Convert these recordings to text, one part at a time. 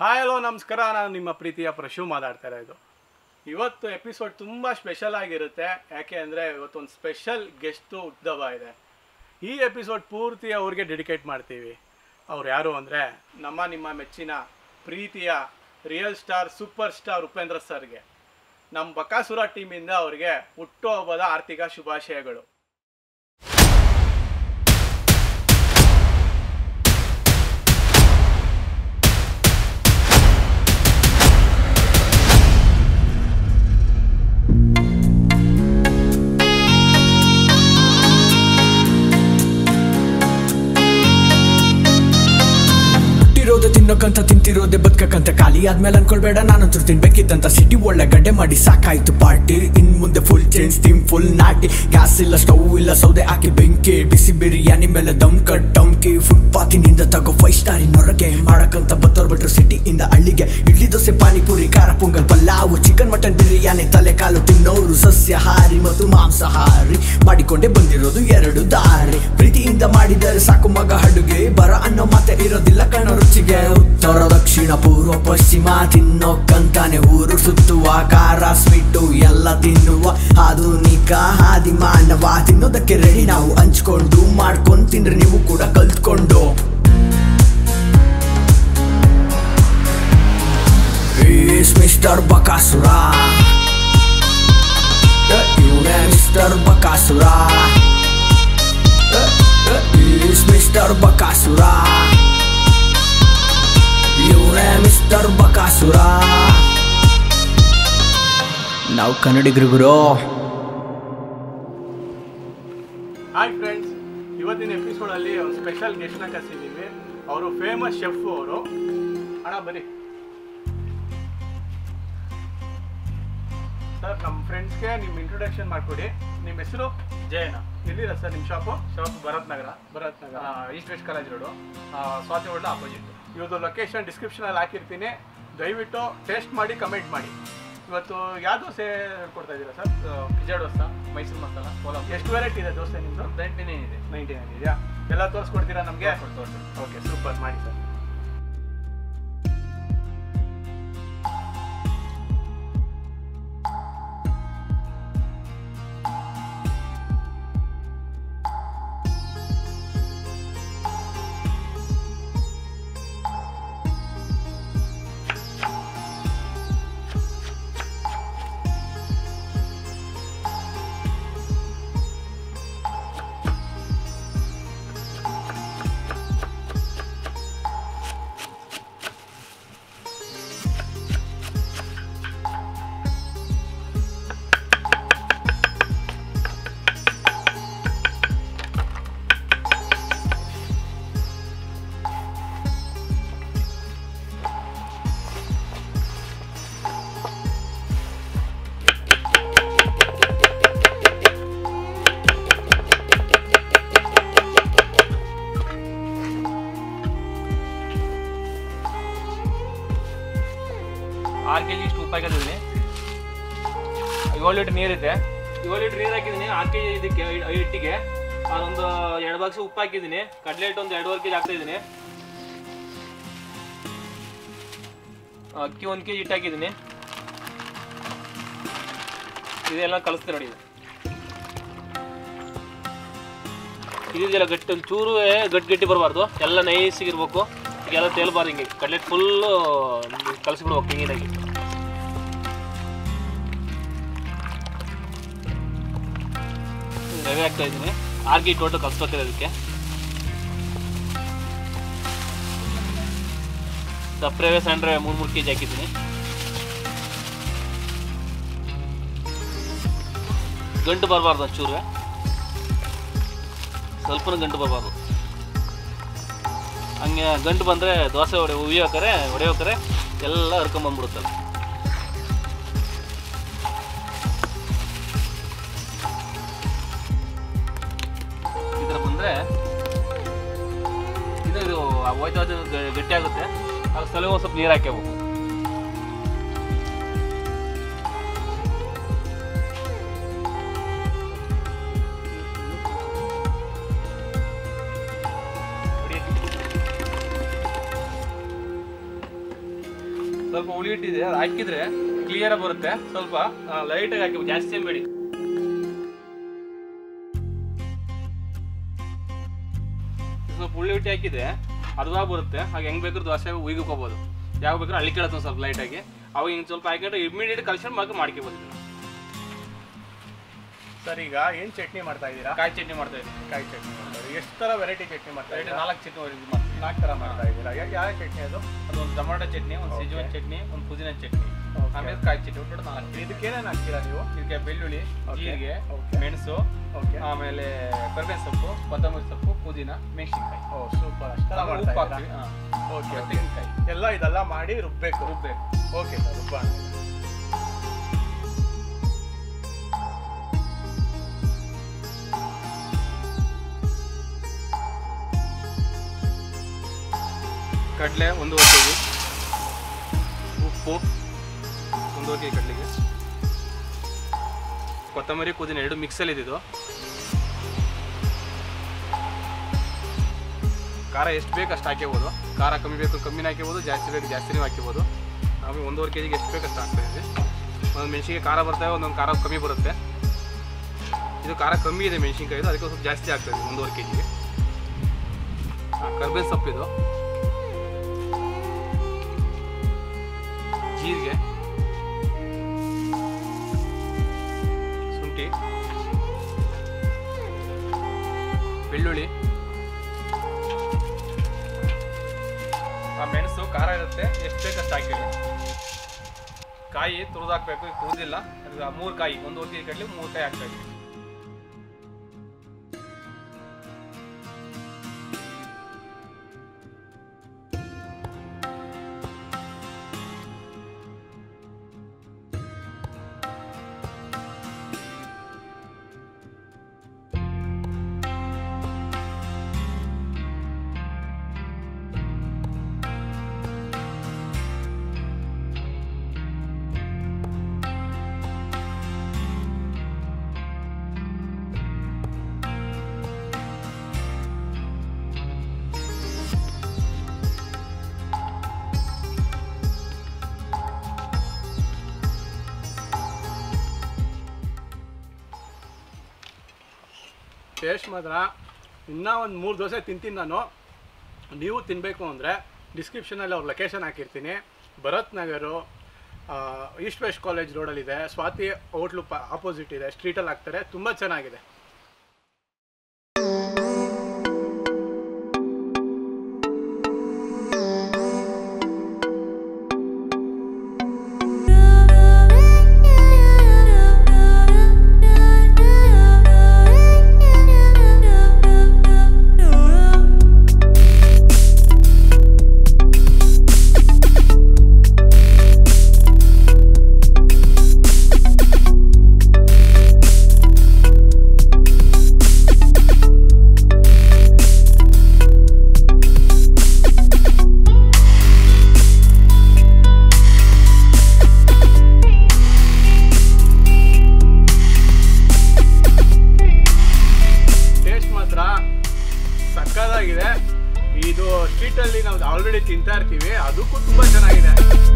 Hi hello ನಮಸ್ಕಾರ ನಾನು ನಿಮ್ಮ ಪ್ರೀತಿಯ ಪ್ರಶು ಮಾತಾಡ್ತಾ ಇರೋದು ಇವತ್ತು ಎಪಿಸೋಡ್ ತುಂಬ ಸ್ಪೆಷಲ್ ಆಗಿರುತ್ತೆ ಯಾಕೆ ಅಂದರೆ ಇವತ್ತೊಂದು ಸ್ಪೆಷಲ್ ಗೆಸ್ಟು ಉದ್ದವ ಇದೆ ಈ ಎಪಿಸೋಡ್ ಪೂರ್ತಿ ಅವ್ರಿಗೆ ಡೆಡಿಕೇಟ್ ಮಾಡ್ತೀವಿ ಅವ್ರು ಯಾರು ಅಂದರೆ ನಮ್ಮ ನಿಮ್ಮ ಮೆಚ್ಚಿನ ಪ್ರೀತಿಯ real star super star Upendra ಸರ್ಗೆ ನಮ್ಮ ಬಕಾಸುರ ಟೀಮಿಂದ ಅವ್ರಿಗೆ ಹುಟ್ಟುಹಬ್ಬದ ಆರ್ಥಿಕ ಶುಭಾಶಯಗಳು ಹುಟ್ಟಿರೋದೆ ತಿನ್ನೋಕಂತ ತಿಂತಿರೋದೆ ಬದುಕಕ್ಕಂತ ಖಾಲಿ ಆದ್ಮೇಲೆ ಅನ್ಕೊಳ್ಬೇಡ ನಾನಂತೂ ತಿನ್ಬೇಕಿತ್ತಂತ ಸಿಟಿ ಒಳ್ಳೆ ಗಡ್ಡೆ ಮಾಡಿ ಸಾಕಾಯ್ತು ಪಾರ್ಟಿ ಇನ್ ಮುಂದೆ ಫುಲ್ ಚೇಂಜ್ ಥೀಮ್ ಫುಲ್ ನಾಟಿ ಗ್ಯಾಸ್ ಇಲ್ಲ ಸ್ಟವ್ ಇಲ್ಲ ಸೌದೆ ಹಾಕಿ ಬೆಂಕಿ ಬಿಸಿ ಬಿರಿಯಾನಿ ಮೇಲೆ ದಮ್ ಕಟ್ ಡಮ್ಕಿ ಫುಟ್ಪಾತಿನಿಂದ ತಗೋ ಫೈವ್ ಸ್ಟಾರ್ ಇನ್ನೊರಗೆ ಮಾಡಕ್ಕಂತ ಬತ್ತೋರ್ ಬಿಟ್ರು ಸಿಟಿ ಇಂದ ಹಳ್ಳಿಗೆ ಇಡ್ಲಿ ದೋಸೆ ಪಾನಿಪುರಿ ಖಾರ ಪೊಂಗಲ್ ಪಲ್ಲಾವು ಚಿಕನ್ ಮಟನ್ ಬಿರಿಯಾನಿ ತಲೆ ಕಾಲು ತಿನ್ನೋರು ಸಸ್ಯಾಹಾರಿ ಮತ್ತು ಮಾಂಸಾಹಾರಿ ಮಾಡಿಕೊಂಡೇ ಬಂದಿರೋದು ಎರಡು ದಾರಿ ಪ್ರೀತಿಯಿಂದ ಮಾಡಿದರೆ ಸಾಕು ಮಗ ಅಡುಗೆ ಬರ ಅನ್ನೋ ಮಾತೆ ಇರೋದಿಲ್ಲ ಕಣ ರುಚಿಗೆ ಉತ್ತರ ದಕ್ಷಿಣ ಪೂರ್ವ ಪಶ್ಚಿಮ ತಿನ್ನೋಕ್ಕಂತಾನೆ ಊರು ಸುತ್ತುವ ಖಾರ ಸ್ವೀಟು ಎಲ್ಲ ತಿನ್ನುವ ಆಧುನಿಕ ಹಾದಿ ಮಾನವ ತಿನ್ನೋದಕ್ಕೆ ರೆಡಿ ನಾವು ಹಂಚ್ಕೊಂಡು ಮಾಡ್ಕೊಂಡ್ ತಿಂದ್ರೆ ನೀವು ಕೂಡ ಕಲ್ತ್ಕೊಂಡು ಈಸ್ ಮಿಸ್ಟರ್ ಬಕಾಸುರ ಇವನೇ mister Bakasura is mister Bakasura ಇವನೇ ಮಿಸ್ಟರ್ ಬಕಾಸುರ ನಾವು ಕನ್ನಡಿಗರು ಗುರು ಹಾಯ್ ಫ್ರೆಂಡ್ಸ್ ಇವತ್ತಿನ ಎಪಿಸೋಡಲ್ಲಿ ಒಂದು ಸ್ಪೆಷಲ್ ಗೆಸ್ಟ್ನ ಕರ್ಸಿದ್ದೀವಿ ಅವರು ಫೇಮಸ್ ಶೆಫ್ ಅವರು ಅಣ್ಣ ಬನ್ನಿ ಸರ್ ನಮ್ಮ ಫ್ರೆಂಡ್ಸ್ಗೆ ನಿಮ್ಮ ಇಂಟ್ರೊಡಕ್ಷನ್ ಮಾಡಿಕೊಡಿ ನಿಮ್ಮ ಹೆಸರು ಜಯನ ಎಲ್ಲಿರ ಸರ್ ನಿಮ್ಮ shop shop Bharat Nagar Bharat Nagar east west college road Swathi ಹೋಟ್ಲ ಅಪೋಸಿಟ್ ಇವತ್ತು ಲೊಕೇಶನ್ ಡಿಸ್ಕ್ರಿಪ್ಷನಲ್ಲಿ ಹಾಕಿರ್ತೀನಿ ದಯವಿಟ್ಟು ಟೇಸ್ಟ್ ಮಾಡಿ ಕಮೆಂಟ್ ಮಾಡಿ ಇವತ್ತು ಯಾವ ದೋಸೆ ಹೇಳ್ಕೊಡ್ತಾ ಇದ್ದೀರಾ ಸರ್ ಪಿಜ್ಜಾ ದೋಸೆ ಮೈಸೂರು ಮಸಾಲ ಕೋಲಂಬ ಎಷ್ಟು ವೆರೈಟಿ ಇದೆ ದೋಸೆ ನಿಮ್ಮದು ನೈಂಟಿನೇ ಇದೆ ನೈಂಟಿ ನೈನ್ ಇದೆಯಾ ಎಲ್ಲ ತೋರಿಸ್ಕೊಡ್ತೀರಾ ನಮಗೆ ತೋರ್ಸು. ಓಕೆ ಸೂಪರ್ ಮಾಡಿ ಸರ್ ಆರು ಕೆ ಜಿ ಇಷ್ಟು ಉಪ್ಪು ಹಾಕಿದ್ದೀನಿ ಏಳು ಲೀಟ್ರ್ ನೀರಿದೆ ಏಳು ಲೀಟ್ರ್ ನೀರು ಹಾಕಿದ್ದೀನಿ ಆರು ಕೆ ಜಿ ಇದಕ್ಕೆ ಐ- ಐ ಹಿಟ್ಟಿಗೆ ಅದೊಂದು ಎರಡು ಬಾಕ್ಸ್ ಉಪ್ಪು ಹಾಕಿದ್ದೀನಿ ಕಡಲೆ ಹಿಟ್ಟು ಒಂದು ಎರಡೂವರೆ ಕೆ ಜಿ ಹಾಕ್ತಾ ಇದ್ದೀನಿ ಅಕ್ಕಿ ಒಂದು ಕೆ ಜಿ ಹಿಟ್ಟು ಹಾಕಿದ್ದೀನಿ ಇದೆಲ್ಲ ಕಲಿಸ್ತೀನಿ ನೋಡಿ ಇದು. ಇದೆಲ್ಲ ಗಟ್ಟಿ ಒಂದು ಚೂರು ಗಟ್ಟಿ ಗಟ್ಟಿ ಬರಬಾರ್ದು ಎಲ್ಲ ನೈಸಿಗಿರ್ಬೇಕು ಈಗೆಲ್ಲ ತೇಲ್ಬಾರ್ದು ಹಿಂಗೆ ಕಡ್ಲೆಟ್ ಫುಲ್ಲು ಕಲಸಿಬಿಡ್ಬೇಕು ಹಿಂಗಿನಾಗಿ ರವೆ ಹಾಕ್ತಾ ಇದ್ದೀನಿ ಆರ್ಗಿ ಟೋಟಲ್ ಕಲ್ಸ್ಕೊತೀರಿ ಅದಕ್ಕೆ ದಪ್ಪ ರವೆ ಸಣ್ಣ ರವೆ ಮೂರು ಮೂರು ಕೆ ಜಿ ಹಾಕಿದ್ದೀನಿ ಗಂಟು ಬರಬಾರ್ದು ಒಂಚೂರು ಸ್ವಲ್ಪನೂ ಗಂಟು ಬರಬಾರ್ದು ಹಂಗೆ ಗಂಟು ಬಂದರೆ ದೋಸೆ ಹೊಡೆ ಉಯ್ಯೋಕರೆ ಹೊಡೆಯೋಕರೆ ಎಲ್ಲ ಹರ್ಕೊಂಬಂದ್ಬಿಡುತ್ತಲ್ಲ ಈ ಥರ ಬಂದರೆ ಇದು ಇದು ಹೋಯ್ತು ಅದು ಗ- ಗಟ್ಟಿ ಆಗುತ್ತೆ ಆಗ ಸ್ವಲ್ಪ ಒಂದು ಸ್ವಲ್ಪ ನೀರು ಹಾಕ್ಕೋಬೇಕು ಸ್ವಲ್ಪ ಹುಳಿ ಹಿಟ್ಟಿದೆ ಅದು ಹಾಕಿದ್ರೆ ಕ್ಲಿಯರ್ ಬರುತ್ತೆ ಸ್ವಲ್ಪ ಲೈಟಾಗಿ ಹಾಕಿ ಜಾಸ್ತಿ ಏನ್ ಬೇಡಿ ಸ್ವಲ್ಪ ಹುಳಿ ಹಿಟ್ಟು ಹಾಕಿದ್ರೆ ಅದುವಾಗ ಬರುತ್ತೆ ಹಾಗೆ ಹೆಂಗ್ ಬೇಕಾದ್ರೂ ದೋಸೆ ಉಯ್ಕೋಬೋದು ಯಾವ ಬೇಕಾದ್ರೂ ಹಳ್ಳಿ ಕೇಳುತ್ತೆ ಒಂದ್ ಸ್ವಲ್ಪ ಲೈಟಾಗಿ ಅವಾಗ ಹಿಂಗೆ ಸ್ವಲ್ಪ ಹಾಕಿದ್ರೆ ಇಮಿಡಿಯೇಟ್ ಕಲ್ಸ್ಕೊಂಡು ಮಗ ಮಾಡ್ಕೋಬೋದು ಇದನ್ನ. ಸರ್ ಈಗ ಏನು ಚಟ್ನಿ ಮಾಡ್ತಾ ಇದ್ದೀರಾ ಕಾಯಿ ಚಟ್ನಿ ಮಾಡ್ತಾ ಇದ್ದೀನಿ ಕಾಯಿ ಚಟ್ನಿ ಮಾಡ್ತಾರೆ ಎಷ್ಟು ಥರ ವೆರೈಟಿ ಚಟ್ನಿ ಮಾಡ್ತಾ ಇದ್ದೀರಾ ನಾಲ್ಕು ಚಟ್ನಿ ಇದು ಮಾಡ್ತೀವಿ ನಾಲ್ಕು ಥರ ಮಾಡ್ತಾ ಇದ್ದೀರಾ ಯಾ- ಯಾವ ಚಟ್ನಿ ಅದು ಅದೊಂದು ಟೊಮಾಟೊ ಚಟ್ನಿ ಒಂದು Okay. ಸಿಜುವನ್ ಚಟ್ನಿ ಒಂದು ಪುದೀನ ಚಟ್ನಿ Okay. ಆಮೇಲೆ ಕಾಯಿ ಚಟ್ನಿ ಒಟ್ಟು ನಾಲ್ಕು ಇದಕ್ಕೆ ಏನೇನು ಹಾಕ್ತೀರಾ ನೀವು ಇದಕ್ಕೆ ಬೆಳ್ಳುಳ್ಳಿ Okay. ಜೀರಿಗೆ Okay. ಮೆಣಸು ಓಕೆ ಆಮೇಲೆ ಕರ್ಬೇವಿನ ಸೊಪ್ಪು ಕೊತ್ತಂಬರಿ ಸೊಪ್ಪು ಪುದೀನ ಮೆಣಸಿನ್ಕಾಯಿ ಓ ಸೂಪರ್ ಅಷ್ಟೆಲ್ಲ ಆಮೇಲೆ ಮಾಡ್ತಾ ಉಪ್ಪು ಇದ್ದೀರಾ ಹಾಕ್ತೀವಿ ಹಾ. ಓಕೆ ಮತ್ತೆ ಓಕೆ ತೆಂಗಿನಕಾಯಿ ಎಲ್ಲ ಇದೆಲ್ಲ ಮಾಡಿ ರುಬ್ಬೇಕು ರುಬ್ಬೇಕು ಓಕೆ ಸರ್ ರುಬ್ಬಾಣ ಕಡಲೆ ಒಂದೂವರೆ ಕೆ ಜಿ ಉಪ್ಪು ಒಂದೂವರೆ ಕೆ ಜಿ ಕಡಲೆಗೆ ಕೊತ್ತಂಬರಿ ಪುದೀನ ಎರಡು ಮಿಕ್ಸಲ್ಲಿ ಇದ್ದಿದ್ದು ಖಾರ ಎಷ್ಟು ಬೇಕು ಅಷ್ಟು ಹಾಕ್ಯಬೋದು ಖಾರ ಕಮ್ಮಿ ಬೇಕು ಕಮ್ಮಿನ ಹಾಕ್ಯಬೋದು ಜಾಸ್ತಿ ಬೇಕು ಜಾಸ್ತಿನೂ ಹಾಕ್ಯಬೋದು ನಾವು ಒಂದೂವರೆ ಕೆ ಜಿಗೆ ಎಷ್ಟು ಬೇಕು ಅಷ್ಟು ಹಾಕ್ತಾ ಇದ್ವಿ ಒಂದು ಮೆಣಸಿಗೆ ಖಾರ ಬರ್ತವೆ ಒಂದೊಂದು ಖಾರ ಕಮ್ಮಿ ಬರುತ್ತೆ ಇದು ಖಾರ ಕಮ್ಮಿ ಇದೆ ಮೆಣಸಿನ್ಕಾಯಿದು ಅದಕ್ಕೆ ಸ್ವಲ್ಪ ಜಾಸ್ತಿ ಆಗ್ತದೆ ಒಂದೂವರೆ ಕೆ ಜಿಗೆ ಕರ್ಬೇವಿನ ಸೊಪ್ಪಿದು ಜೀರಿಗೆ ಶುಂಠಿ ಬೆಳ್ಳುಳ್ಳಿ ಆ ಮೆಣಸು ಖಾರ ಇರುತ್ತೆ ಎಷ್ಟು ಬೇಕಷ್ಟು ಹಾಕಿಡಿ ಕಾಯಿ ತುರಿದು ಹಾಕ್ಬೇಕು ಈಗ ತುರಿದಿಲ್ಲ ಅದು ಮೂರು ಕಾಯಿ ಒಂದು ಒತ್ತಿ ಕಡ್ಲಿ ಮೂರು ಕಾಯಿ ಹಾಕ್ಬೇಕು ಟೇಸ್ಟ್ ಮಾತ್ರ ಇನ್ನೂ ಒಂದು ಮೂರು ದೋಸೆ ತಿಂತೀನಿ ನಾನು ನೀವು ತಿನ್ನಬೇಕು ಅಂದರೆ ಡಿಸ್ಕ್ರಿಪ್ಷನಲ್ಲಿ ಅವ್ರ ಲೊಕೇಶನ್ ಹಾಕಿರ್ತೀನಿ Bharat Nagar east west college ರೋಡಲ್ಲಿದೆ ಸ್ವಾತಿ ಹೋಟ್ಲು ಪ ಆಪೋಸಿಟ್ ಇದೆ ಸ್ಟ್ರೀಟಲ್ಲಿ ಹಾಕ್ತಾರೆ ತುಂಬ ಚೆನ್ನಾಗಿದೆ ಟೇಸ್ಟ್ ಮಾತ್ರ ಸಕ್ಕತ್ತಾಗಿದೆ ಇದು ಸ್ಟ್ರೀಟಲ್ಲಿ ನಾವು ಆಲ್ರೆಡಿ ತಿಂತಾ ಇರ್ತೀವಿ ಅದಕ್ಕೂ ತುಂಬ ಚೆನ್ನಾಗಿದೆ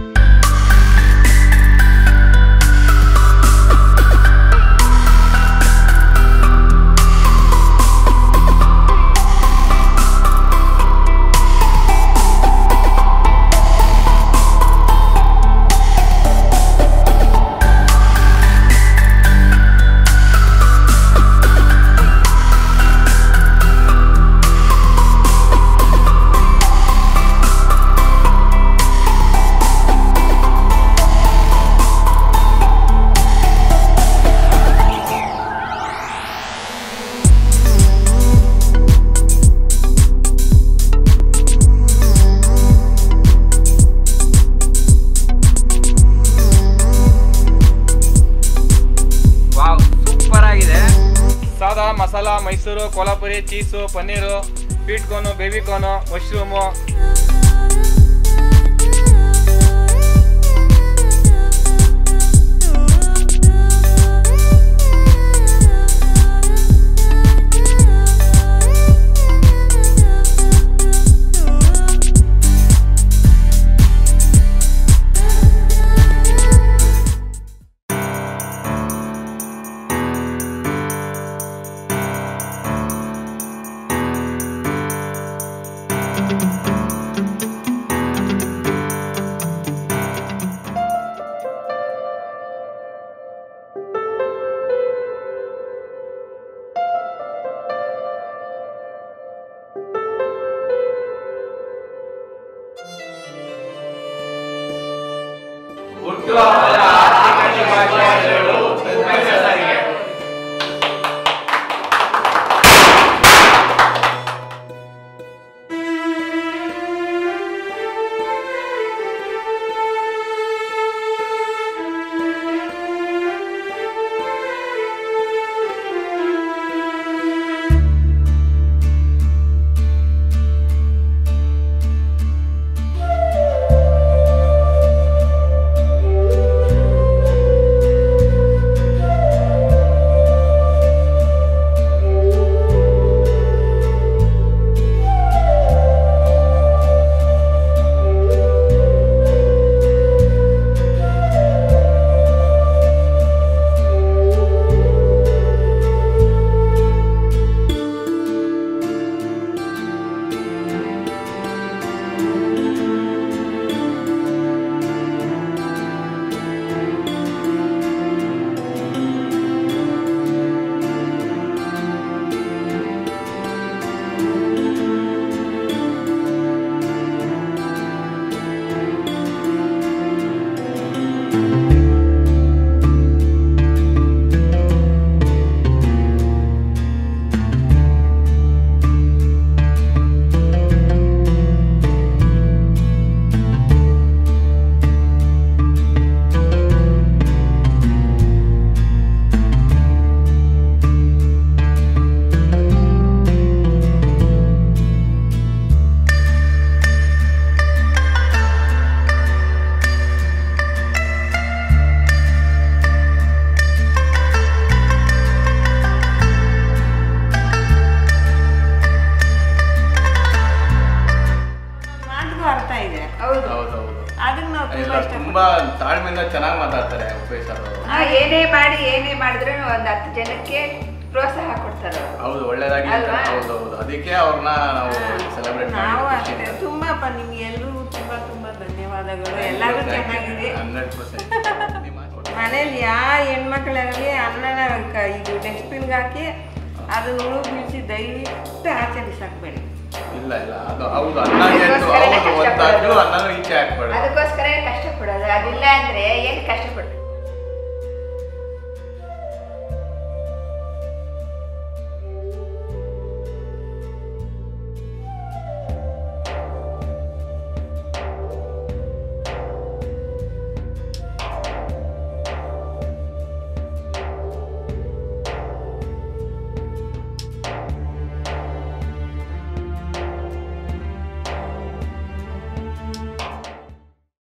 ವಾವ್ ಸೂಪರ್ ಆಗಿದೆ ಸಾದಾ masala Mysore Kolhapuri cheese paneer sweet corn baby corn mushroom ಚೆನ್ನಾಗಿ ಮಾತಾಡ್ತಾರೆ ಉಪೇಶ್ ಅವರು ನಾವು ಏನೇ ಮಾಡಿ ಏನೇ ಮಾಡಿದ್ರು ಒಂದು ಹತ್ತು ಜನಕ್ಕೆ ಪ್ರೋತ್ಸಾಹ ಕೊಡ್ತಾರೆ ಅವ್ರು. ಹೌದು ಒಳ್ಳೇದಾಗಿ ಅಲ್ವಾ? ಹೌದು ಹೌದು ಅದಕ್ಕೆ ಅವ್ರನ್ನ ನಾವು ಸೆಲೆಬ್ರೇಟ್ ನಾವು ಅಷ್ಟೇ ತುಂಬಾಪ್ಪ ನಿಮ್ಗೆ ಎಲ್ಲರಿಗೂ ತುಂಬಾ ತುಂಬಾ ಧನ್ಯವಾದಗಳು ಎಲ್ಲರೂ ಚೆನ್ನಾಗಿದೆ ಹಂಡ್ರೆಡ್ ಪರ್ಸೆಂಟ್ ಮನೇಲಿ ಯಾವ ಹೆಣ್ಮಕ್ಳಾಗಲಿ ಅನ್ನನ ಕ- ಇದು ಡಸ್ಟ್ಬಿನ್ಗೆ ಹಾಕಿ ಅದನ್ನ ಉಳು ಬೀಳಿಸಿ ದಯವಿಟ್ಟು ಆಚೆ ಬಿಸಾಕ್ಬೇಡಿ ಇಲ್ಲ ಇಲ್ಲ ಅದು ಹೌದು ಅನ್ನ ಗೆದ್ದು ಹೌದು ಒಂದಾಗ್ಲೂ ಅನ್ನನೂ ಈಚೆ ಹಾಕ್ಬೇಡ ಅದಕ್ಕೋಸ್ಕರ ಕಷ್ಟಪಡೋದು ಅದಿಲ್ಲ ಅಂದ್ರೆ ಏನು ಕಷ್ಟಪಡ್ಬೇಕು